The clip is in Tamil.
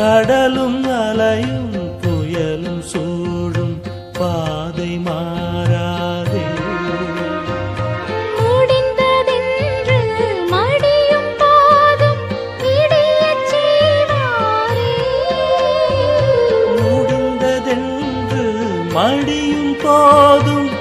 கடலும் அலையும் புயலும் சூழும் பாதை மாறாதே முடிந்ததென்று மடியும் போதும் விடியச் செய்வாரே முடிந்ததென்று மடியும் போதும்